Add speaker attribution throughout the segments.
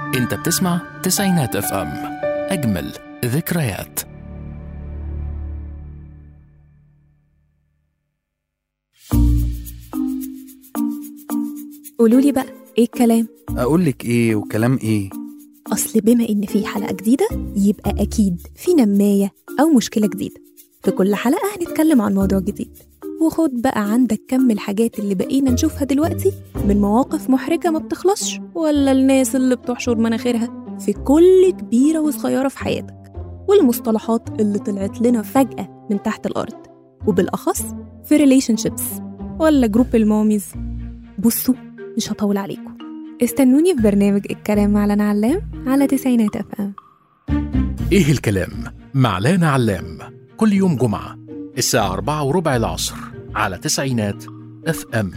Speaker 1: انت بتسمع تسعينات اف ام اجمل ذكريات
Speaker 2: قولوا لي بقى ايه الكلام
Speaker 3: اقول لك ايه وكلام ايه
Speaker 2: اصل بما ان في حلقه جديده يبقى اكيد في نمايه او مشكله جديده في كل حلقه هنتكلم عن موضوع جديد وخد بقى عندك كم الحاجات اللي بقينا نشوفها دلوقتي من مواقف محرجه ما بتخلصش ولا الناس اللي بتحشر مناخيرها في كل كبيره وصغيره في حياتك والمصطلحات اللي طلعت لنا فجاه من تحت الارض وبالاخص في ريليشن شيبس ولا جروب الماميز بصوا مش هطول عليكم استنوني في برنامج الكلام مع لنا علام على تسعينات اف ام
Speaker 1: ايه الكلام مع لانا علام كل يوم جمعة الساعة أربعة وربع العصر على تسعينات اف ام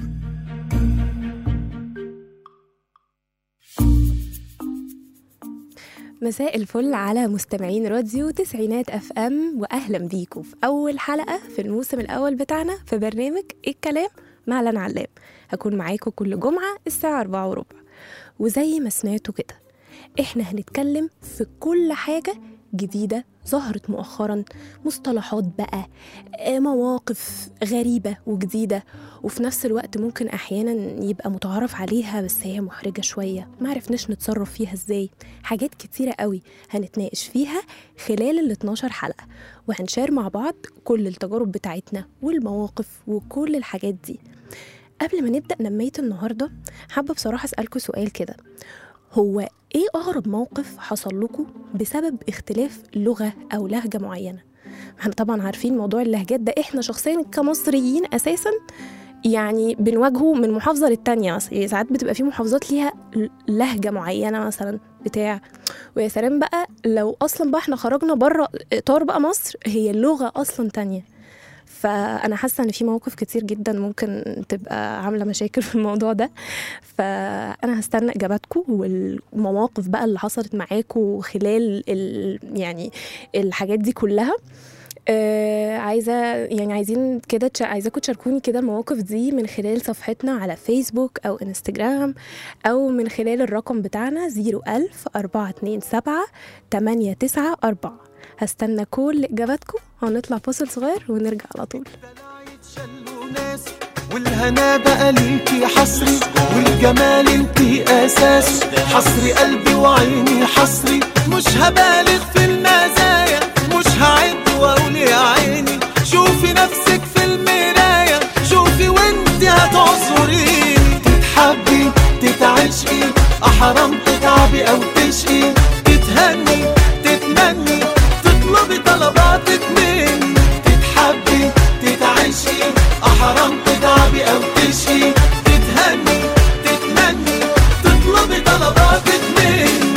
Speaker 2: مساء الفل على مستمعين راديو تسعينات اف ام واهلا بيكم في اول حلقه في الموسم الاول بتاعنا في برنامج الكلام مع لنا علام هكون معاكم كل جمعه الساعه أربعة وربع وزي ما سمعتوا كده احنا هنتكلم في كل حاجه جديده ظهرت مؤخرا مصطلحات بقى آه، مواقف غريبه وجديده وفي نفس الوقت ممكن احيانا يبقى متعارف عليها بس هي محرجه شويه ما عرفناش نتصرف فيها ازاي حاجات كتيره قوي هنتناقش فيها خلال ال 12 حلقه وهنشار مع بعض كل التجارب بتاعتنا والمواقف وكل الحاجات دي قبل ما نبدا نميه النهارده حابه بصراحه اسالكم سؤال كده هو ايه اغرب موقف حصل لكم بسبب اختلاف لغه او لهجه معينه احنا طبعا عارفين موضوع اللهجات ده احنا شخصيا كمصريين اساسا يعني بنواجهه من محافظه للتانيه مثلا يعني ساعات بتبقى في محافظات ليها لهجه معينه مثلا بتاع ويا سلام بقى لو اصلا بقى احنا خرجنا بره اطار بقى مصر هي اللغه اصلا تانية فانا حاسه ان في مواقف كتير جدا ممكن تبقى عامله مشاكل في الموضوع ده فانا هستنى اجاباتكم والمواقف بقى اللي حصلت معاكم خلال ال يعني الحاجات دي كلها آه عايزه يعني عايزين كده تش- عايزاكم تشاركوني كده المواقف دي من خلال صفحتنا على فيسبوك او انستجرام او من خلال الرقم بتاعنا 01000 427 894 هستنى كل اجاباتكم هنطلع فاصل صغير ونرجع على طول
Speaker 4: يتشلوا ناس والهنا بقى ليكي حصري والجمال انتي اساس حصري قلبي وعيني حصري مش هبالغ في المزايا مش هعد واقول يا عيني شوفي نفسك في المراية شوفي وانتي هتعذريني تتحبي تتعشقي احرام تتعبي او تشقي تتهني تتمني تطلبي طلباتك مني تتحبي تتعشقي احرام تتعبي او تشقي تتهني تتمني تطلبي طلباتك مني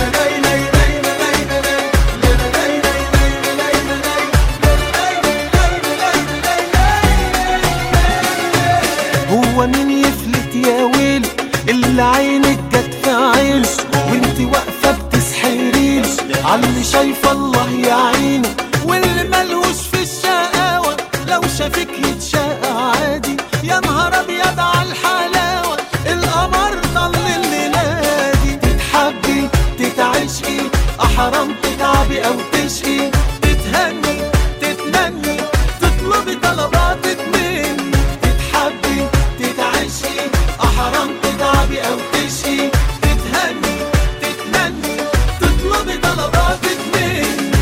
Speaker 4: هو مين يفلت يا ويل اللي عينك جت في عينه وانت واقفه بتسحرين عاللي شايفه الله يعينه واللي ملهوش في الشقاوه لو شافك يتشقى عادي يا نهار ابيض على الحلاوه القمر ضل الليله دي تتحبي تتعشقي احرام تتعبي او تشقي تتهني تتمني تطلبي طلباتك مني تتحبي تتعشقي احرام تتعبي او تشقي تتهني تتمني تطلبي طلباتك مني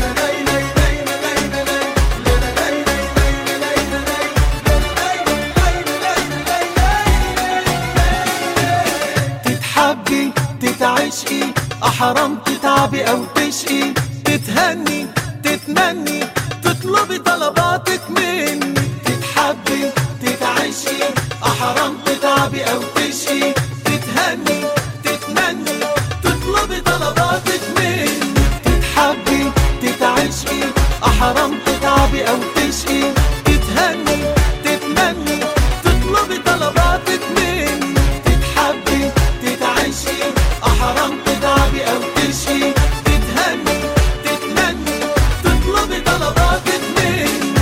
Speaker 4: تتحبي تتعشقي احرام تتعبي او تشقي تتهني تتمني تطلبي طلباتك مني تتحبي تتعشقي احرام تتعبي او تشقي تتهني تتمني تطلبي طلباتك مني تتحبي تتعشقي احرام تتعبي او تشقي تتهني تتمني تطلبي طلباتك مني تتحبي تتعشقي احرام تتعبي او تشقي تتهني تتمني تطلبي طلباتك مني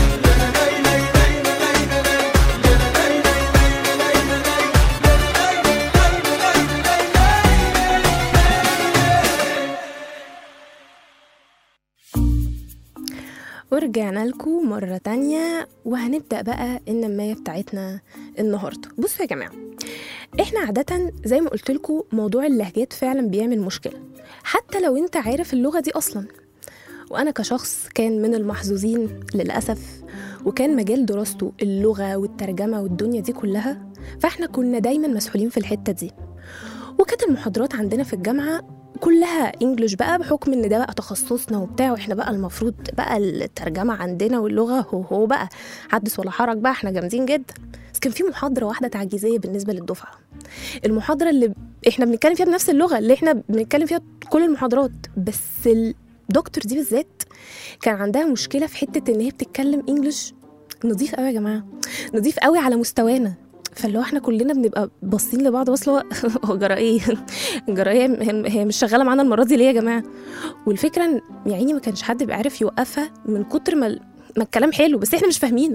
Speaker 2: ورجعنا لكم مرة تانية وهنبدأ بقى النماية بتاعتنا النهاردة بصوا يا جماعة احنا عادة زي ما قلت لكم موضوع اللهجات فعلا بيعمل مشكلة حتى لو انت عارف اللغة دي أصلا وأنا كشخص كان من المحظوظين للأسف وكان مجال دراسته اللغة والترجمة والدنيا دي كلها فاحنا كنا دايما مسحولين في الحتة دي وكانت المحاضرات عندنا في الجامعة كلها انجلش بقى بحكم ان ده بقى تخصصنا وبتاع واحنا بقى المفروض بقى الترجمه عندنا واللغه هو هو بقى حدث ولا حرج بقى احنا جامدين جدا بس كان في محاضره واحده تعجيزيه بالنسبه للدفعه المحاضره اللي احنا بنتكلم فيها بنفس اللغه اللي احنا بنتكلم فيها كل المحاضرات بس الدكتور دي بالذات كان عندها مشكله في حته ان هي بتتكلم انجلش نظيف قوي يا جماعه نظيف قوي على مستوانا فاللي هو احنا كلنا بنبقى باصين لبعض بس اللي هو هو جرى ايه جرى ايه هي- هي مش شغاله معانا المره دي ليه يا جماعه والفكره ان يا عيني ما كانش حد بيعرف يوقفها من كتر ما ما الكلام حلو بس احنا مش فاهمينه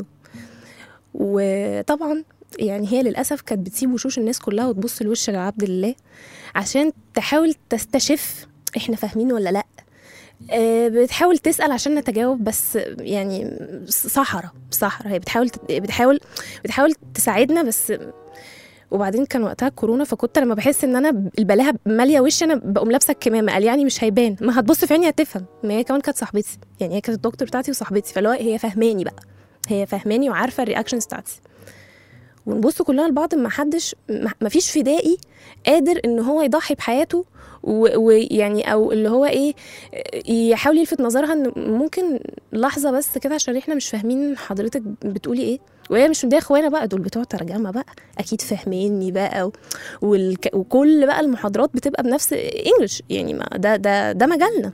Speaker 2: وطبعا يعني هي للاسف كانت بتسيب وشوش الناس كلها وتبص لوش عبد الله عشان تحاول تستشف احنا فاهمين ولا لا آه، بتحاول تسال عشان نتجاوب بس يعني صحراء صحراء هي بتحاول بتحاول بتحاول تساعدنا بس وبعدين كان وقتها كورونا فكنت لما بحس ان انا البلاهه ماليه وشي انا بقوم لابسه الكمامه قال يعني مش هيبان ما هتبص في عيني هتفهم ما هي كمان كانت صاحبتي يعني هي كانت الدكتور بتاعتي وصاحبتي فاللي هو هي فاهماني بقى هي فاهماني وعارفه الرياكشنز بتاعتي ونبص كلنا لبعض ما حدش ما فيش فدائي قادر ان هو يضحي بحياته و- ويعني او اللي هو ايه يحاول يلفت نظرها ان ممكن لحظه بس كده عشان احنا مش فاهمين حضرتك بتقولي ايه وهي مش مضايقه اخوانا بقى دول بتوع ترجمه بقى اكيد فاهميني بقى و... والك... وكل بقى المحاضرات بتبقى بنفس انجلش يعني ما ده ده ده مجالنا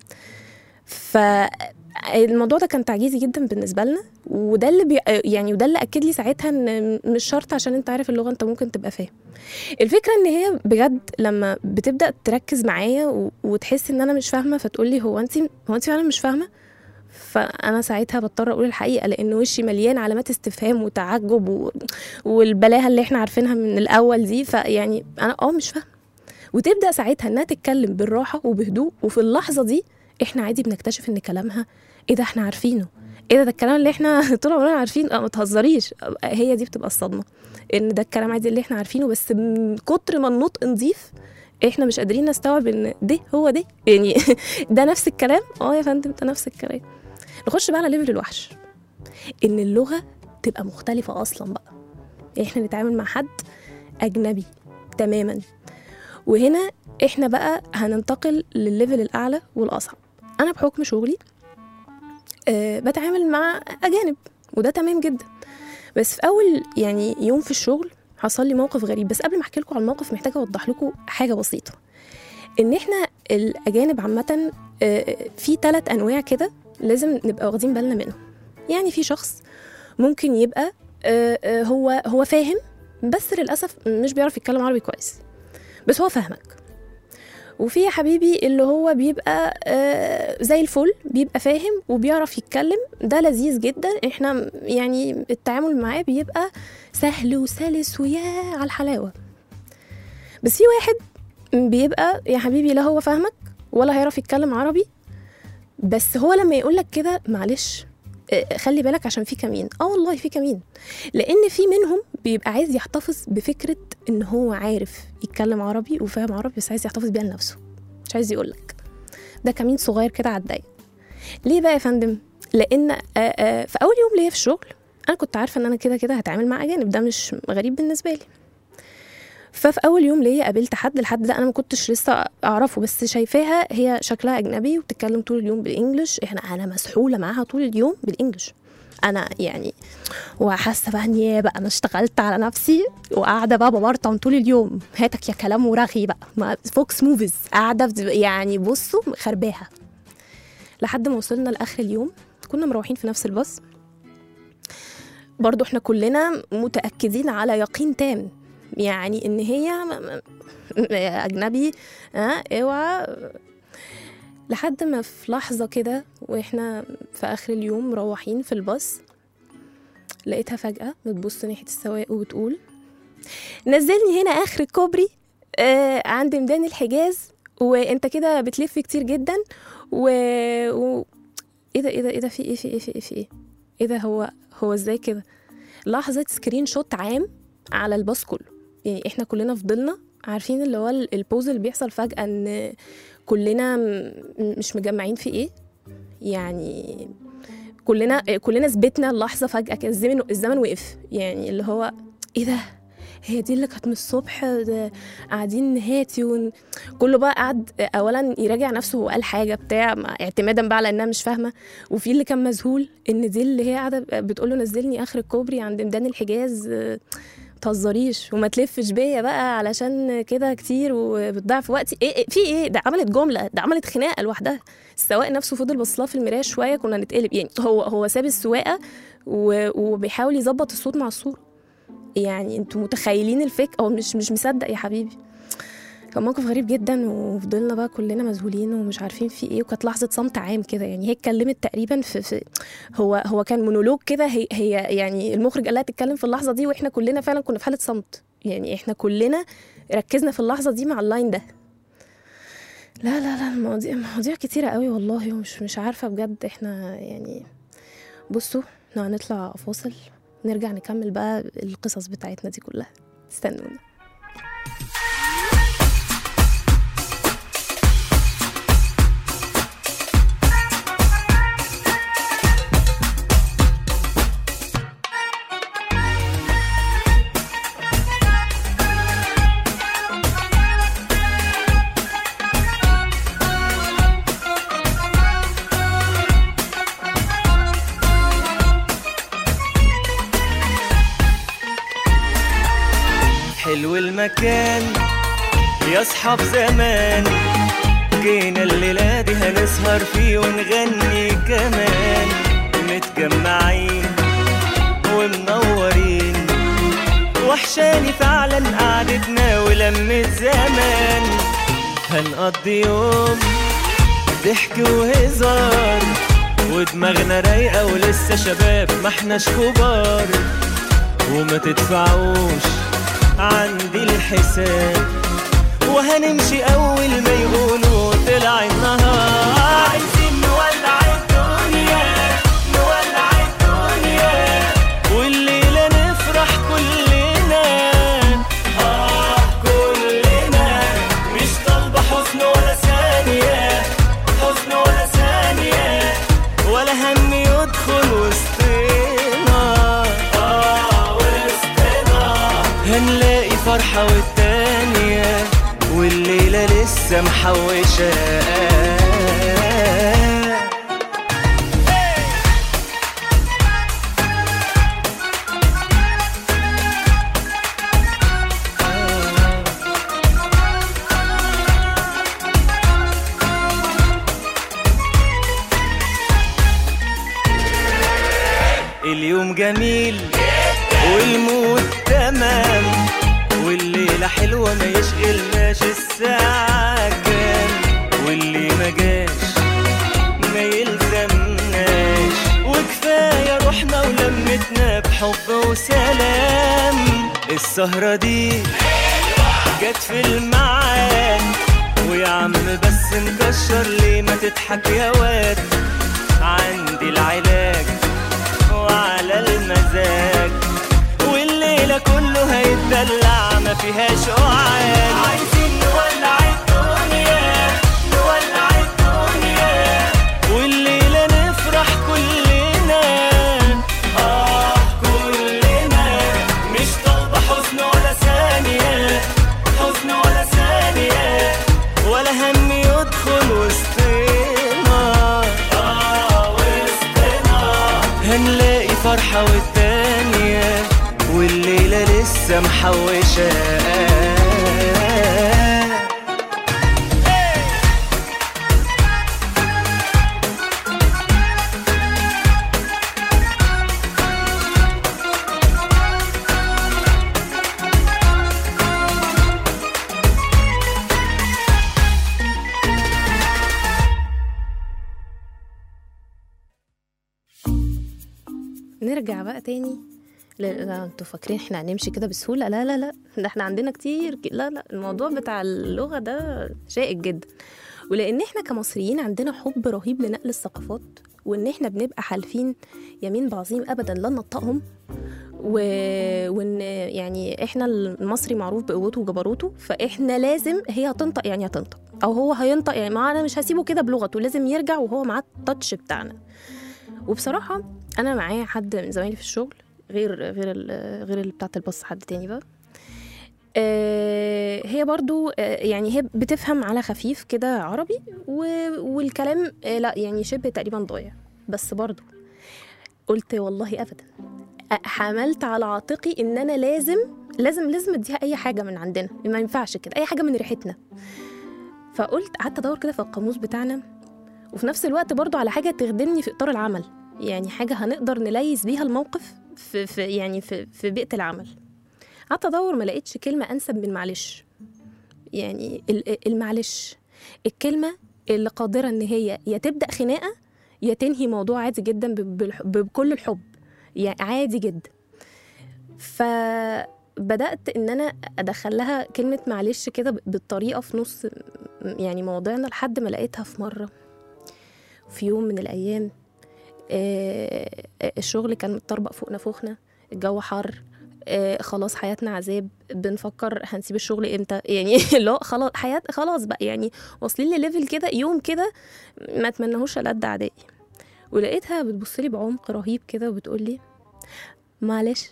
Speaker 2: ف الموضوع ده كان تعجيزي جدا بالنسبه لنا وده اللي بي... يعني وده اللي اكد لي ساعتها ان مش شرط عشان انت عارف اللغه انت ممكن تبقى فاهم الفكره ان هي بجد لما بتبدا تركز معايا و... وتحس ان انا مش فاهمه فتقول لي هو انت هو انت فعلا مش فاهمه فانا ساعتها بضطر اقول الحقيقه لان وشي مليان علامات استفهام وتعجب و... والبلاهه اللي احنا عارفينها من الاول دي فيعني انا اه مش فاهمه وتبدا ساعتها انها تتكلم بالراحه وبهدوء وفي اللحظه دي احنا عادي بنكتشف ان كلامها ايه ده احنا عارفينه ايه ده ده الكلام اللي احنا طول عمرنا عارفين اه ما تهزريش هي دي بتبقى الصدمه ان ده الكلام عادي اللي احنا عارفينه بس من كتر ما النطق نضيف احنا مش قادرين نستوعب ان ده هو ده يعني ده نفس الكلام اه يا فندم ده نفس الكلام نخش بقى على ليفل الوحش ان اللغه تبقى مختلفه اصلا بقى احنا نتعامل مع حد اجنبي تماما وهنا احنا بقى هننتقل للليفل الاعلى والاصعب انا بحكم شغلي أه بتعامل مع اجانب وده تمام جدا بس في اول يعني يوم في الشغل حصل لي موقف غريب بس قبل ما احكي لكم على الموقف محتاجه اوضح لكم حاجه بسيطه ان احنا الاجانب عامه آه، في ثلاث انواع كده لازم نبقى واخدين بالنا منهم يعني في شخص ممكن يبقى آه، آه، هو هو فاهم بس للاسف مش بيعرف يتكلم عربي كويس بس هو فاهمك وفي يا حبيبي اللي هو بيبقى آه، زي الفل بيبقى فاهم وبيعرف يتكلم ده لذيذ جدا احنا يعني التعامل معاه بيبقى سهل وسلس ويا على الحلاوه بس في واحد بيبقى يا حبيبي لا هو فاهمك ولا هيعرف يتكلم عربي بس هو لما يقول لك كده معلش آه، خلي بالك عشان في كمين اه والله في كمين لان في منهم بيبقى عايز يحتفظ بفكره ان هو عارف يتكلم عربي وفاهم عربي بس عايز يحتفظ بيها لنفسه مش عايز يقول لك ده كمين صغير كده على الضيق ليه بقى يا فندم لان آه، آه، في اول يوم ليا في الشغل انا كنت عارفه ان انا كده كده هتعامل مع اجانب ده مش غريب بالنسبه لي ففي اول يوم ليا قابلت حد الحد ده انا ما كنتش لسه اعرفه بس شايفاها هي شكلها اجنبي وبتتكلم طول اليوم بالانجلش احنا انا مسحوله معاها طول اليوم بالانجلش انا يعني وحاسه بقى ان يا بقى انا اشتغلت على نفسي وقاعده بقى ببرطم طول اليوم هاتك يا كلام ورغي بقى ما فوكس موفيز قاعده في- يعني بصوا خرباها لحد ما وصلنا لاخر اليوم كنا مروحين في نفس الباص برضو احنا كلنا متاكدين على يقين تام يعني ان هي م- م- اجنبي ها اوعى لحد ما في لحظه كده واحنا في اخر اليوم مروحين في الباص لقيتها فجاه بتبص ناحيه السواق وبتقول نزلني هنا اخر الكوبري آه عند ميدان الحجاز وانت كده بتلف كتير جدا و... و... ايه ده ايه ده ايه ده في ايه في ايه في ايه في ايه ايه ده هو هو ازاي كده لحظه سكرين شوت عام على الباص كله يعني احنا كلنا فضلنا عارفين اللي هو ال- البوز اللي بيحصل فجاه ان كلنا م- مش مجمعين في ايه يعني كلنا كلنا ثبتنا اللحظه فجاه كده الزمن الزمن وقف يعني اللي هو ايه ده هي دي اللي كانت من الصبح ده قاعدين هاتي ون... كله بقى قعد اولا يراجع نفسه هو قال حاجه بتاع مع- اعتمادا بقى على انها مش فاهمه وفي اللي كان مذهول ان دي اللي هي قاعده بتقول له نزلني اخر الكوبري عند ميدان الحجاز آه، تهزريش وما تلفش بيا بقى علشان كده كتير وبتضيع في وقتي ايه, إيه في ايه ده عملت جمله ده عملت خناقه لوحدها السواق نفسه فضل بصلها في المرايه شويه كنا نتقلب يعني هو هو ساب السواقه و- وبيحاول يظبط الصوت مع الصوره يعني انتوا متخيلين الفك او مش مش مصدق يا حبيبي كان موقف غريب جدا وفضلنا بقى كلنا مذهولين ومش عارفين في ايه وكانت لحظه صمت عام كده يعني هي اتكلمت تقريبا في, في هو هو كان مونولوج كده هي, هي يعني المخرج قال لها تتكلم في اللحظه دي واحنا كلنا فعلا كنا في حاله صمت يعني احنا كلنا ركزنا في اللحظه دي مع اللاين ده لا لا لا المواضيع مواضيع كتيره قوي والله ومش مش عارفه بجد احنا يعني بصوا احنا هنطلع فاصل نرجع نكمل بقى القصص بتاعتنا دي كلها استنونا
Speaker 5: حلو المكان يا اصحاب زمان جينا الليلة دي هنسهر فيه ونغني كمان متجمعين ومنورين وحشاني فعلا قعدتنا ولمة زمان هنقضي يوم ضحك وهزار ودماغنا رايقة ولسه شباب ما احناش كبار وما تدفعوش عندي الحساب وهنمشي اول ما يقولوا طلع النهار عايزين نولع الدنيا نولع الدنيا والليلة نفرح كلنا اه كلنا مش طالبة حزن ولا ثانية حزن ولا ثانية ولا هم يدخل وسطنا اه وسطنا هنلاقي فرحة والتانية والليلة لسه محوشة اليوم جميل والمود تمام والليلة حلوة ما يشغلناش الساعة كام واللي ما جاش ما يلزمناش وكفاية روحنا ولمتنا بحب وسلام السهرة دي جت في الميعاد ويا عم بس مكشر ليه ما تضحك يا واد عندي العلاج وعلى المزاج والليلة كله هيتدلع ما فيهاش قعاد عايزين نولع الدنيا نولع الدنيا والليلة نفرح كلنا آه كلنا مش طالبة حزن ولا ثانية حزن ولا ثانية ولا هم يدخل وسطنا آه وسطنا هنلاقي فرحة والتانية والليلة لسه محوشة
Speaker 2: نرجع بقى تاني لا لا انتوا فاكرين احنا هنمشي كده بسهوله لا لا لا ده احنا عندنا كتير ك- لا لا الموضوع بتاع اللغه ده شائك جدا ولان احنا كمصريين عندنا حب رهيب لنقل الثقافات وان احنا بنبقى حالفين يمين بعظيم ابدا لن نطقهم و... وان يعني احنا المصري معروف بقوته وجبروته فاحنا لازم هي هتنطق يعني هتنطق او هو هينطق يعني ما انا مش هسيبه كده بلغته لازم يرجع وهو معاه التاتش بتاعنا وبصراحه انا معايا حد من زمايلي في الشغل غير غير ال- غير اللي بتاعت الباص حد تاني بقى آه، هي برضو آه، يعني هي بتفهم على خفيف كده عربي و- والكلام آه، لا يعني شبه تقريبا ضايع بس برضو قلت والله ابدا أ- حملت على عاتقي ان انا لازم لازم لازم اديها اي حاجه من عندنا ما ينفعش كده اي حاجه من ريحتنا فقلت قعدت ادور كده في القاموس بتاعنا وفي نفس الوقت برضو على حاجه تخدمني في اطار العمل يعني حاجه هنقدر نليس بيها الموقف في, في يعني في, في بيئه العمل قعدت ادور ما لقيتش كلمه انسب من معلش يعني ال- المعلش الكلمه اللي قادره ان هي يا تبدا خناقه يا تنهي موضوع عادي جدا ب- بالح- بكل الحب يعني عادي جدا فبدات ان انا ادخل لها كلمه معلش كده ب- بالطريقه في نص يعني مواضيعنا لحد ما لقيتها في مره في يوم من الايام آه، آه، الشغل كان متطربق فوقنا فوقنا الجو حر آه، خلاص حياتنا عذاب بنفكر هنسيب الشغل امتى يعني لا خلاص حياه خلاص بقى يعني واصلين لليفل كده يوم كده ما اتمنهوش لقد اعدائي ولقيتها بتبص لي بعمق رهيب كده وبتقول لي معلش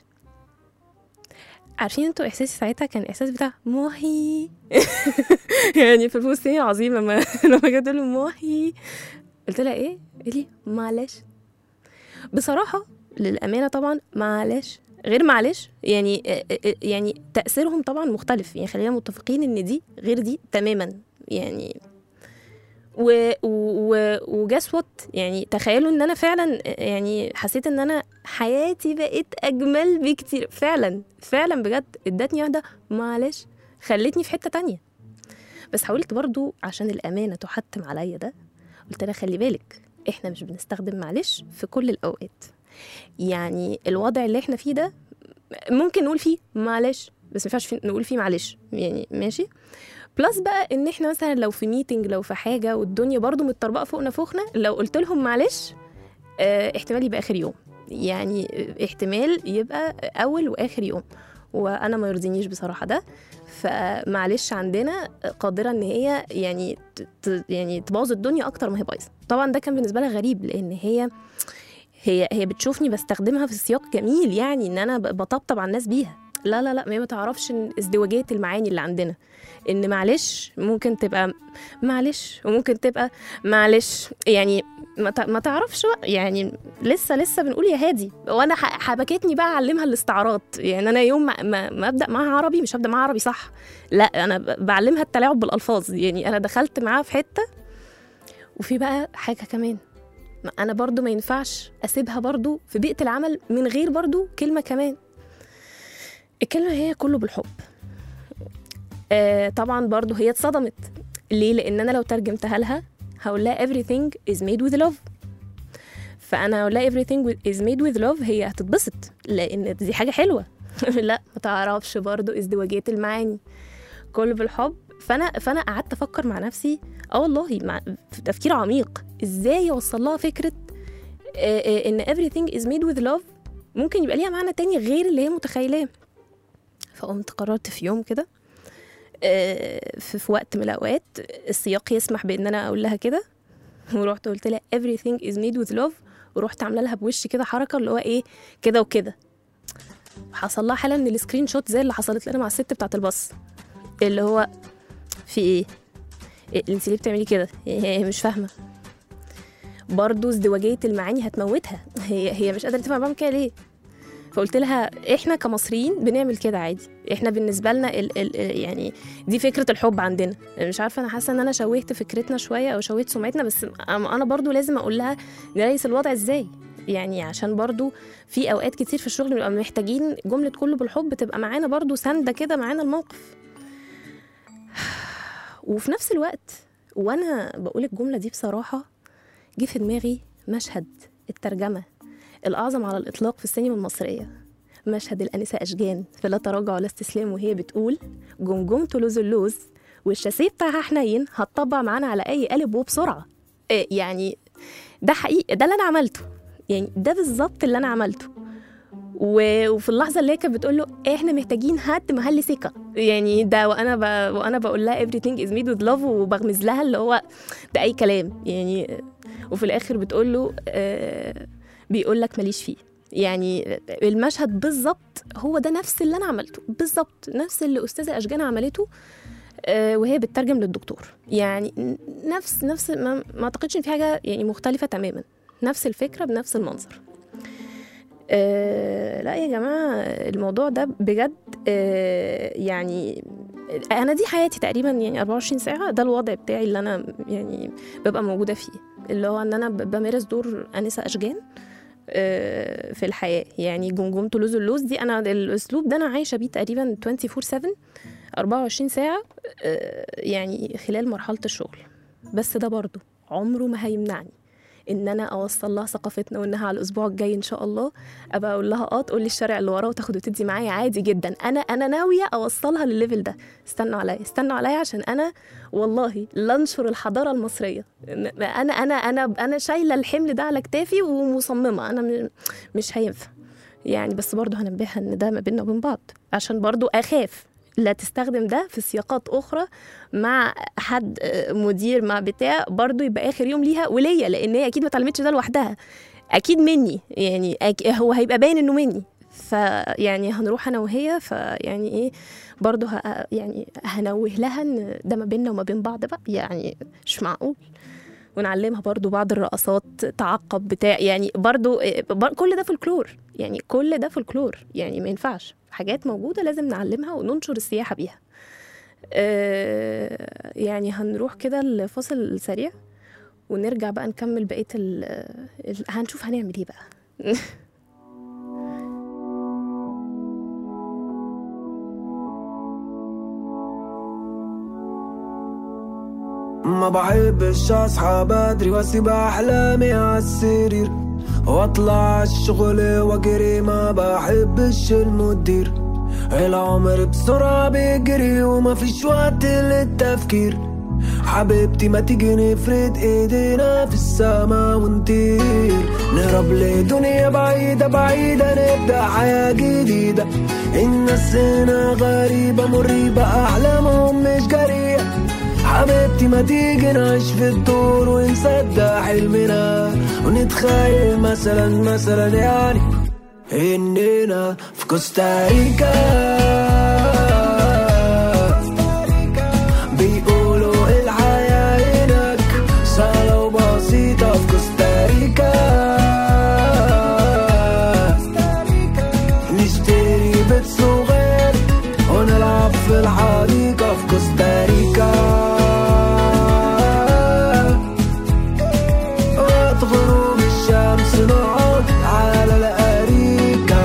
Speaker 2: عارفين انتوا احساسي ساعتها كان الاحساس بتاع موحي يعني في الفلسطيني العظيم لما لما جت تقول له موحي قلت لها ايه؟ قالت لي معلش بصراحه للامانه طبعا معلش غير معلش يعني يعني تاثيرهم طبعا مختلف يعني خلينا متفقين ان دي غير دي تماما يعني و و وجاس وات يعني تخيلوا ان انا فعلا يعني حسيت ان انا حياتي بقت اجمل بكتير فعلا فعلا بجد ادتني واحده معلش خلتني في حته تانية بس حاولت برضو عشان الامانه تحتم عليا ده قلت لها خلي بالك احنا مش بنستخدم معلش في كل الاوقات يعني الوضع اللي احنا فيه ده ممكن نقول فيه معلش بس ما ينفعش فيه- نقول فيه معلش يعني ماشي بلس بقى ان احنا مثلا لو في ميتنج لو في حاجه والدنيا برضو متطربقه فوقنا فوقنا لو قلت لهم معلش اه احتمال يبقى اخر يوم يعني اه، احتمال يبقى اول واخر يوم وانا ما يرضينيش بصراحه ده فمعلش عندنا قادره ان هي يعني ت- ت- يعني تبوظ الدنيا اكتر ما هي بايظه طبعا ده كان بالنسبه لها غريب لان هي هي هي بتشوفني بستخدمها في سياق جميل يعني ان انا ب- بطبطب على الناس بيها لا لا لا ما هي ما تعرفش إن ازدواجيه المعاني اللي عندنا ان معلش ممكن تبقى معلش وممكن تبقى معلش يعني ما تع- ما تعرفش بقى يعني لسه لسه بنقول يا هادي وانا ح- حبكتني بقى اعلمها الاستعارات يعني انا يوم ما, ما, ما ابدا معاها عربي مش هبدا معاها عربي صح لا انا ب- بعلمها التلاعب بالالفاظ يعني انا دخلت معاها في حته وفي بقى حاجه كمان ما انا برضو ما ينفعش اسيبها برضو في بيئه العمل من غير برضو كلمه كمان الكلمه هي كله بالحب آه طبعا برضو هي اتصدمت ليه لان انا لو ترجمتها لها هقول لها everything is made with love فانا هقول لها everything is made with love هي هتتبسط لان دي حاجه حلوه لا ما تعرفش برضو ازدواجيه المعاني كله بالحب فانا فانا قعدت افكر مع نفسي اه والله مع في تفكير عميق ازاي اوصل لها فكره آه، آه، ان everything is made with love ممكن يبقى ليها معنى تاني غير اللي هي متخيلاه فقمت قررت في يوم كده آه، في, في وقت من الاوقات السياق يسمح بان انا اقول لها كده ورحت قلت لها everything is made with love ورحت عامله لها بوشي كده حركه اللي هو ايه كده وكده حصل لها حاله من السكرين شوت زي اللي حصلت لنا مع الست بتاعت الباص اللي هو في ايه إيه، انت ليه بتعملي كده هي هي مش فاهمه برضه ازدواجيه المعاني هتموتها هي هي مش قادره تفهم بعمل كده ليه فقلت لها احنا كمصريين بنعمل كده عادي احنا بالنسبه لنا ال ال يعني دي فكره الحب عندنا مش عارفه انا حاسه ان انا شوهت فكرتنا شويه او شوهت سمعتنا بس انا برضو لازم اقول لها نريس الوضع ازاي يعني عشان برضو في اوقات كتير في الشغل بنبقى محتاجين جمله كله بالحب تبقى معانا برضو سانده كده معانا الموقف وفي نفس الوقت وانا بقول الجمله دي بصراحه جه في دماغي مشهد الترجمه الاعظم على الاطلاق في السينما المصريه مشهد الانسه اشجان في لا تراجع ولا استسلام وهي بتقول جمجمة لوز اللوز والشاسيه بتاعها حنين هتطبع معانا على اي قالب وبسرعه إيه يعني ده حقيقي ده اللي انا عملته يعني ده بالظبط اللي انا عملته و- وفي اللحظه اللي هي كانت بتقول له احنا محتاجين حد محل ثقه يعني ده وانا ب... وانا بقول لها everything is made with love وبغمز لها اللي هو ده اي كلام يعني وفي الاخر بتقول له آه بيقول لك ماليش فيه يعني المشهد بالظبط هو ده نفس اللي انا عملته بالظبط نفس اللي استاذه اشجان عملته آه، وهي بتترجم للدكتور يعني ن- نفس نفس ما, ما اعتقدش ان في حاجه يعني مختلفه تماما نفس الفكره بنفس المنظر آه لا يا جماعه الموضوع ده بجد آه يعني انا دي حياتي تقريبا يعني 24 ساعه ده الوضع بتاعي اللي انا يعني ببقى موجوده فيه اللي هو ان انا ب- بمارس دور انسه اشجان آه، في الحياه يعني جمجمة لوز اللوز دي انا الاسلوب ده انا عايشه بيه تقريبا 24 7 24 ساعه آه، يعني خلال مرحله الشغل بس ده برضو عمره ما هيمنعني ان انا اوصل لها ثقافتنا وانها على الاسبوع الجاي ان شاء الله ابقى اقول لها اه تقول لي الشارع اللي وراه وتاخد وتدي معايا عادي جدا انا انا ناويه اوصلها للليفل ده استنوا عليا استنوا عليا عشان انا والله لانشر الحضاره المصريه انا انا انا انا شايله الحمل ده على كتافي ومصممه انا م- مش هينفع يعني بس برضه هنبهها ان ده ما بيننا وبين بعض عشان برضه اخاف لا تستخدم ده في سياقات اخرى مع حد آه، مدير مع بتاع برضه يبقى اخر يوم ليها وليا لان هي اكيد ما اتعلمتش ده لوحدها اكيد مني يعني أك... هو هيبقى باين انه مني فيعني هنروح انا وهي فيعني ايه برضه ه... يعني هنوه لها ان ده ما بيننا وما بين بعض بقى يعني مش معقول ونعلمها برضو بعض الرقصات تعقب بتاع يعني برضو إيه، بر- كل ده فولكلور يعني كل ده فولكلور يعني ما ينفعش حاجات موجودة لازم نعلمها وننشر السياحة بيها آه، يعني هنروح كده الفاصل سريع ونرجع بقى نكمل بقية ال ال- هنشوف هنعمل ايه بقى
Speaker 6: ما بحبش اصحى بدري واسيب احلامي عالسرير واطلع الشغل واجري ما بحبش المدير العمر بسرعة بيجري وما فيش وقت للتفكير حبيبتي ما تيجي نفرد ايدينا في السما ونطير نهرب لدنيا بعيدة بعيدة نبدأ حياة جديدة الناس هنا غريبة مريبة أحلامهم مش جريئة حبيبتي ما تيجي نعيش في الدور ونصدق حلمنا ونتخيل مثلا مثلا يعني اننا في كوستاريكا بيقولوا الحياة هناك سهلة وبسيطة في كوستاريكا نشتري بيت صغير ونلعب في الحديقة في كوستاريكا وقت غروب الشمس نقعد على الأريكة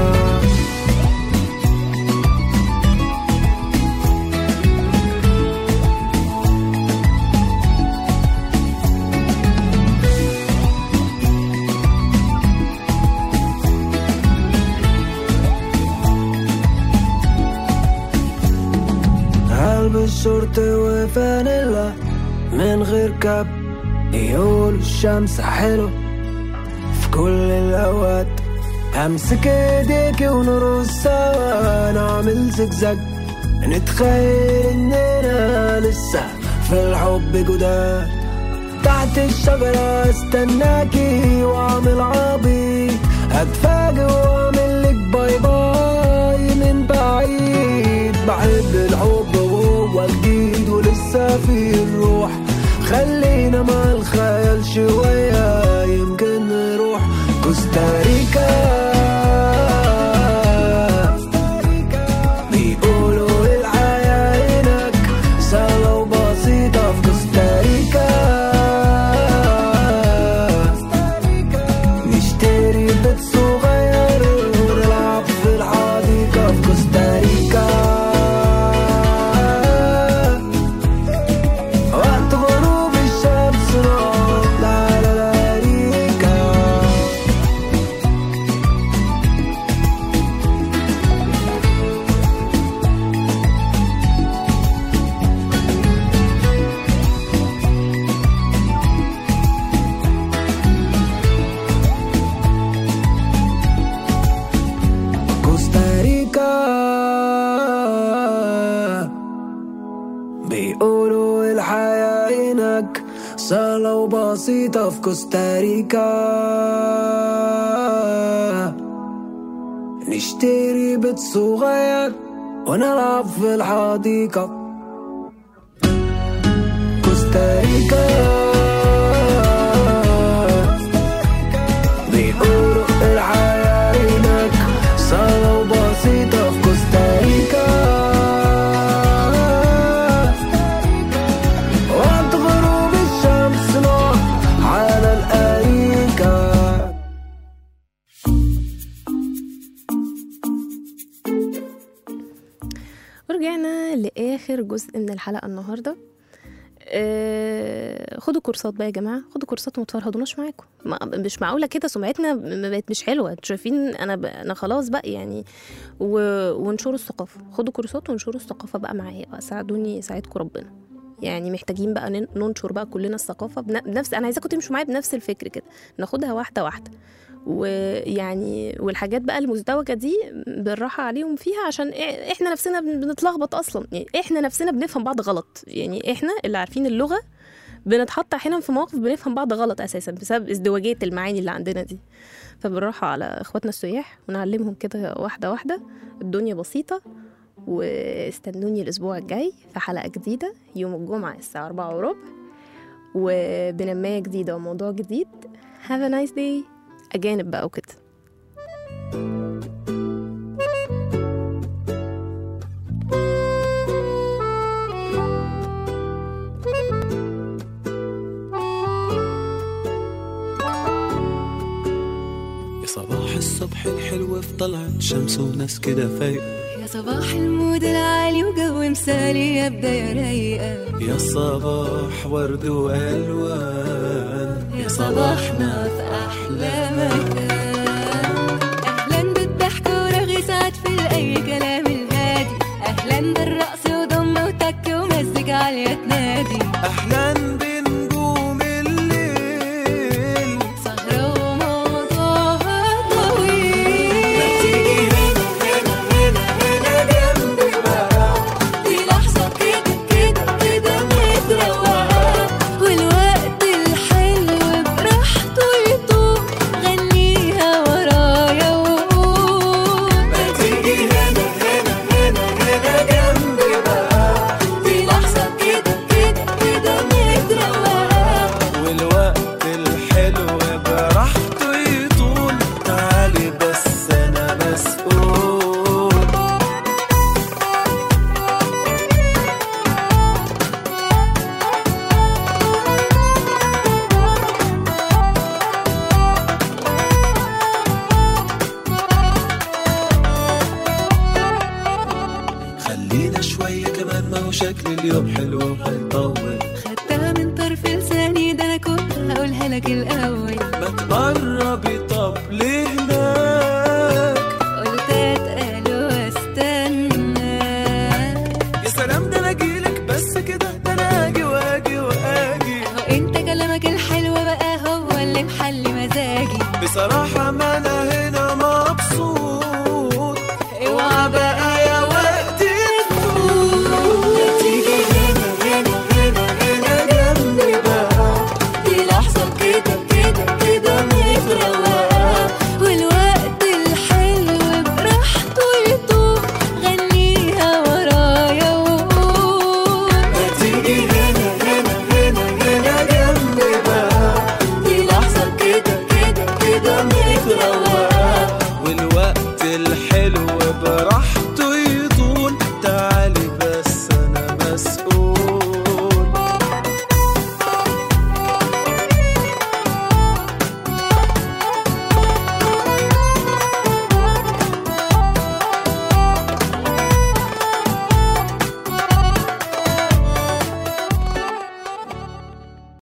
Speaker 6: هلبس شورت وفانيلا من غير كاب يقولوا الشمس حلو في كل الأوقات همسك ايديك ونرقص سوا نعمل زجزاج نتخيل اننا لسه في الحب جداد تحت الشجرة استناكي واعمل عبيط هتفاجئ واعمل لك باي باي من بعيد بحب الحب وهو جديد ولسه فيه الروح خلينا مع الخيال شوية يمكن نروح كوستاريكا بيقولوا الحياة هناك سهلة وبسيطة في كوستاريكا نشتري بيت صغير ونلعب في الحديقة في كوستاريكا وقت غروب الشمس نقعد على الأريكة بيقولوا الحياة هناك سهلة وبسيطة في كوستاريكا نشتري بيت صغير ونلعب في الحديقة كوستاريكا بيقولوا الحياة هناك سهلة وبسيطة في كوستاريكا وقت غروب الشمس نار على الأريكة
Speaker 2: ورجعنا لآخر جزء من الحلقة النهاردة آه، خدوا كورسات بقى يا جماعة خدوا كورسات وما تفرهدوناش معاكم ما مش معقولة كده سمعتنا م- بقت مش حلوة انتوا شايفين انا ب... انا خلاص بقى يعني و... وانشروا الثقافة خدوا كورسات وانشروا الثقافة بقى معايا بقى ساعدوني يساعدكم ربنا يعني محتاجين بقى نن- ننشر بقى كلنا الثقافة بن- بنفس انا عايزاكم تمشوا معايا بنفس الفكر كده ناخدها واحدة واحدة ويعني والحاجات بقى المزدوجة دي بالراحة عليهم فيها عشان إ- احنا نفسنا بن- بنتلخبط اصلا يعني احنا نفسنا بنفهم بعض غلط يعني احنا اللي عارفين اللغة بنتحط احيانا في مواقف بنفهم بعض غلط اساسا بسبب ازدواجية المعاني اللي عندنا دي فبالراحة على اخواتنا السياح ونعلمهم كده واحدة واحدة الدنيا بسيطة واستنوني الاسبوع الجاي في حلقة جديدة يوم الجمعة الساعة 4 وربع وبنماية جديدة وموضوع جديد have a nice day أجانب بقى وكده
Speaker 4: يا صباح الصبح الحلو في طلعت شمس وناس كده فايقة
Speaker 7: يا صباح المود العالي وجو مثالي يا بداية رايقة
Speaker 4: يا صباح ورد وألوان
Speaker 7: يا صباحنا في أحلى مكان أهلا بالضحك ورغي سعد في أي كلام الهادي أهلا بالرقص وضمة وتك ومزج عالية تنادي
Speaker 4: أحلى بنجوم الليل
Speaker 7: سهرة وموضوعها طويل
Speaker 4: ما تيجي هنا هنا هنا هنا جنبي بقى
Speaker 7: في لحظة كده كده كده متروقة والوقت الحلو براحته يطول غنيها ورايا وقول
Speaker 4: ما تيجي هنا هنا هنا هنا جنبي بقى
Speaker 7: في لحظة كده كده كده متروقة
Speaker 4: والوقت الحلو براحته يطول تعالي بس أنا مسؤول خلينا شوية كمان ما هو شكل اليوم حلو وهيطول
Speaker 7: خدتها من طرف لساني ده أنا كنت هقولها لك الأول
Speaker 4: ما تقربي طب ليه